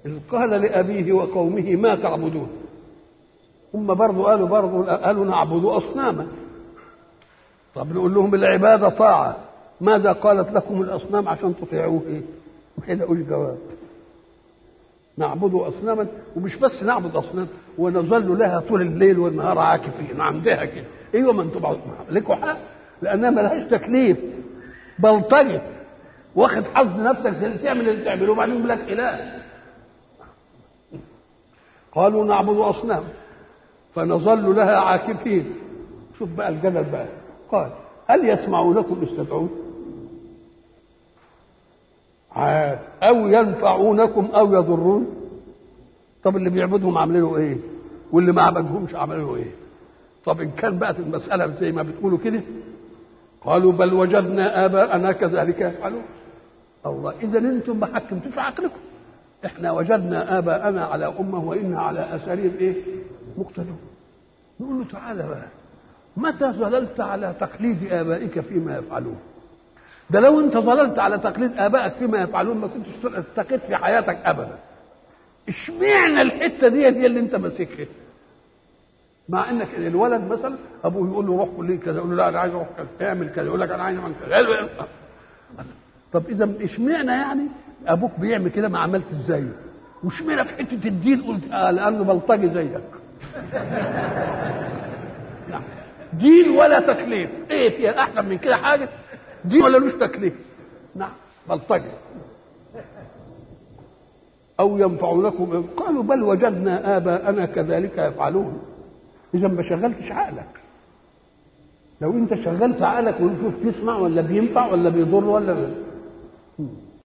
إذ قال لأبيه وقومه ما تعبدون هم برضو قالوا برضو قالوا نعبد أصناما طب نقول لهم العبادة طاعة ماذا قالت لكم الأصنام عشان تطيعوه إيه؟ ما يلاقوش جواب نعبد أصناما ومش بس نعبد أصنام ونظل لها طول الليل والنهار عاكفين عندها كده ايوه ما انتم لكم حق لانها ملهاش تكليف بلطجه واخد حظ نفسك زي اللي تعمل اللي تعمله وبعدين يقول لك اله قالوا نعبد اصنام فنظل لها عاكفين شوف بقى الجدل بقى قال هل يسمعونكم استدعون عاد او ينفعونكم او يضرون طب اللي بيعبدهم عاملينه ايه واللي ما عبدهمش عملوا ايه طب ان كان بقت المساله زي ما بتقولوا كده قالوا بل وجدنا اباءنا كذلك يفعلون الله اذا انتم ما حكمتوش عقلكم احنا وجدنا اباءنا على امه وانا على اثارهم ايه مقتدون نقول له تعالى بقى متى ظللت على تقليد ابائك فيما يفعلون ده لو انت ظللت على تقليد ابائك فيما يفعلون ما كنتش استقيت في حياتك ابدا اشمعنى الحته دي هي اللي انت ماسكها مع انك الولد مثلا ابوه يقول له روح كليه كذا يقول له لا انا عايز اروح كذا اعمل كذا يقول لك انا عايز اعمل كذا طب اذا اشمعنى يعني ابوك بيعمل كده ما عملت زيه واشمعنى في حته الدين قلت اه لانه بلطجي زيك نعم دين ولا تكليف ايه فيها احسن من كده حاجه دين ولا لوش تكليف نعم بلطجي او ينفعونكم قالوا بل وجدنا اباءنا كذلك يفعلون اذا ما شغلتش عقلك لو انت شغلت عقلك ونشوف تسمع ولا بينفع ولا بيضر ولا بي...